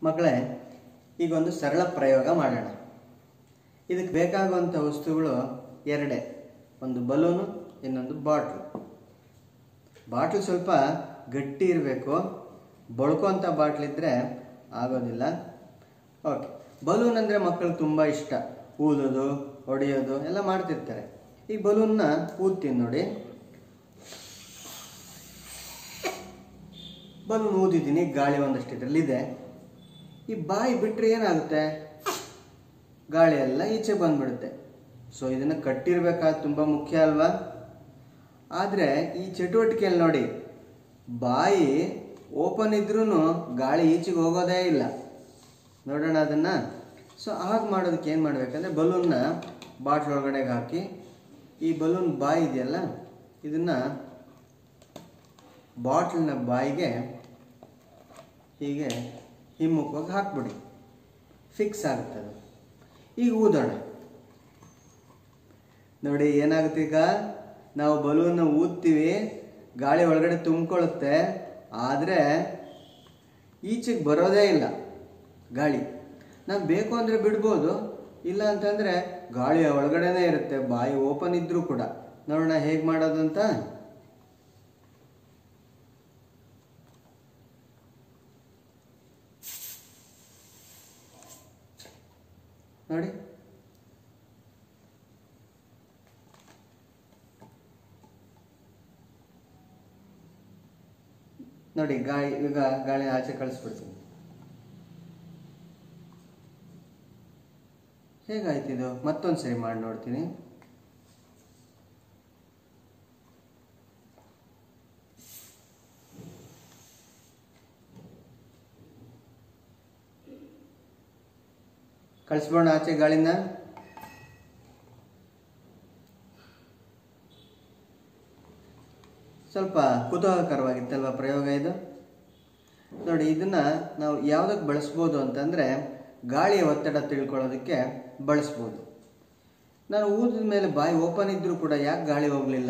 ಮಕ್ಕಳೇ ಈಗ ಒಂದು ಸರಳ ಪ್ರಯೋಗ ಮಾಡೋಣ ಇದಕ್ಕೆ ಬೇಕಾಗುವಂಥ ವಸ್ತುಗಳು ಎರಡೇ ಒಂದು ಬಲೂನು ಇನ್ನೊಂದು ಬಾಟ್ಲು ಬಾಟ್ಲು ಸ್ವಲ್ಪ ಗಟ್ಟಿ ಇರಬೇಕು ಬಳ್ಕೋಂಥ ಬಾಟ್ಲಿದ್ರೆ ಆಗೋದಿಲ್ಲ ಓಕೆ ಬಲೂನ್ ಅಂದರೆ ಮಕ್ಕಳಿಗೆ ತುಂಬ ಇಷ್ಟ ಊದೋದು ಹೊಡೆಯೋದು ಎಲ್ಲ ಮಾಡ್ತಿರ್ತಾರೆ ಈ ಬಲೂನ್ನ ಊದ್ತೀನಿ ನೋಡಿ ಬಲೂನ್ ಊದಿದ್ದೀನಿ ಗಾಳಿ ಒಂದಷ್ಟು ಇದರಲ್ಲಿದೆ ಈ ಬಾಯಿ ಬಿಟ್ಟರೆ ಏನಾಗುತ್ತೆ ಗಾಳಿ ಎಲ್ಲ ಈಚೆ ಬಂದ್ಬಿಡುತ್ತೆ ಸೊ ಇದನ್ನು ಕಟ್ಟಿರ್ಬೇಕಾದ್ರೆ ತುಂಬ ಮುಖ್ಯ ಅಲ್ವಾ ಆದರೆ ಈ ಚಟುವಟಿಕೆಯಲ್ಲಿ ನೋಡಿ ಬಾಯಿ ಓಪನ್ ಇದ್ರೂ ಗಾಳಿ ಈಚೆಗೆ ಹೋಗೋದೇ ಇಲ್ಲ ನೋಡೋಣ ಅದನ್ನು ಸೊ ಹಾಗೆ ಮಾಡೋದಕ್ಕೆ ಏನು ಮಾಡಬೇಕಂದ್ರೆ ಬಲೂನ್ನ ಬಾಟ್ಲ್ ಒಳಗಡೆಗೆ ಹಾಕಿ ಈ ಬಲೂನ್ ಬಾಯಿ ಇದೆಯಲ್ಲ ಇದನ್ನು ಬಾಟ್ಲಿನ ಬಾಯಿಗೆ ಹೀಗೆ ಹಿಮ್ಮುಖವಾಗಿ ಹಾಕ್ಬಿಡಿ ಫಿಕ್ಸ್ ಆಗುತ್ತೆ ಅದು ಈಗ ಊದೋಣ ನೋಡಿ ಏನಾಗುತ್ತೆ ಈಗ ನಾವು ಬಲೂನ್ನ ಊದ್ತೀವಿ ಗಾಳಿ ಒಳಗಡೆ ತುಂಬಿಕೊಳ್ಳುತ್ತೆ ಆದರೆ ಈಚೆಗೆ ಬರೋದೇ ಇಲ್ಲ ಗಾಳಿ ನಾವು ಬೇಕು ಅಂದರೆ ಬಿಡ್ಬೋದು ಇಲ್ಲ ಅಂತಂದರೆ ಗಾಳಿ ಒಳಗಡೆನೇ ಇರುತ್ತೆ ಬಾಯಿ ಓಪನ್ ಇದ್ರೂ ಕೂಡ ನೋಡೋಣ ಹೇಗೆ ಮಾಡೋದಂತ ನೋಡಿ ನೋಡಿ ಗಾಳಿ ಈಗ ಗಾಳಿ ಆಚೆ ಕಳಿಸ್ಬಿಡ್ತೀನಿ ಹೇಗಾಯ್ತು ಇದು ಮತ್ತೊಂದು ಸರಿ ಮಾಡಿ ನೋಡ್ತೀನಿ ಕಳಿಸ್ಬೋಣ ಆಚೆ ಗಾಳಿನ ಸ್ವಲ್ಪ ಕುತೂಹಲಕರವಾಗಿತ್ತಲ್ವ ಪ್ರಯೋಗ ಇದು ನೋಡಿ ಇದನ್ನ ನಾವು ಯಾವುದಕ್ಕೆ ಬಳಸ್ಬೋದು ಅಂತಂದ್ರೆ ಗಾಳಿಯ ಒತ್ತಡ ತಿಳ್ಕೊಳ್ಳೋದಕ್ಕೆ ಬಳಸ್ಬೋದು ನಾನು ಊದಿದ ಮೇಲೆ ಬಾಯಿ ಓಪನ್ ಇದ್ರೂ ಕೂಡ ಯಾಕೆ ಗಾಳಿ ಹೋಗಲಿಲ್ಲ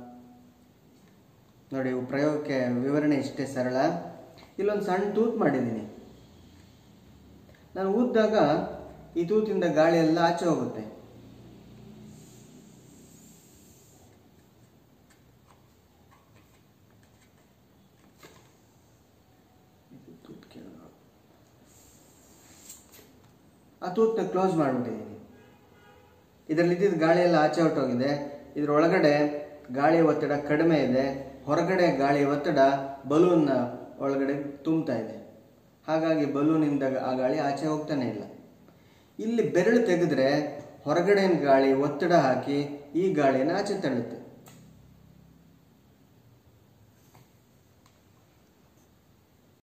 ನೋಡಿ ಪ್ರಯೋಗಕ್ಕೆ ವಿವರಣೆ ಇಷ್ಟೇ ಸರಳ ಇಲ್ಲೊಂದು ಸಣ್ಣ ತೂತ್ ಮಾಡಿದ್ದೀನಿ ನಾನು ಊದಿದಾಗ ಈ ತೂತಿಂದ ಗಾಳಿ ಎಲ್ಲ ಆಚೆ ಹೋಗುತ್ತೆ ಆ ತೂತ್ನ ಕ್ಲೋಸ್ ಮಾಡಿಬಿಟ್ಟಿದ್ದೀನಿ ಇದರಲ್ಲಿ ಇದ್ದಿದ್ದ ಗಾಳಿ ಎಲ್ಲ ಆಚೆ ಹೊರಟೋಗಿದೆ ಇದ್ರ ಒಳಗಡೆ ಗಾಳಿಯ ಒತ್ತಡ ಕಡಿಮೆ ಇದೆ ಹೊರಗಡೆ ಗಾಳಿಯ ಒತ್ತಡ ಬಲೂನ್ನ ಒಳಗಡೆ ತುಂಬ್ತಾ ಇದೆ ಹಾಗಾಗಿ ಬಲೂನಿಂದ ಆ ಗಾಳಿ ಆಚೆ ಹೋಗ್ತಾನೆ ಇಲ್ಲ ಇಲ್ಲಿ ಬೆರಳು ತೆಗೆದ್ರೆ ಹೊರಗಡೆ ಗಾಳಿ ಒತ್ತಡ ಹಾಕಿ ಈ ಗಾಳಿಯನ್ನು ಆಚೆ ತಳ್ಳುತ್ತೆ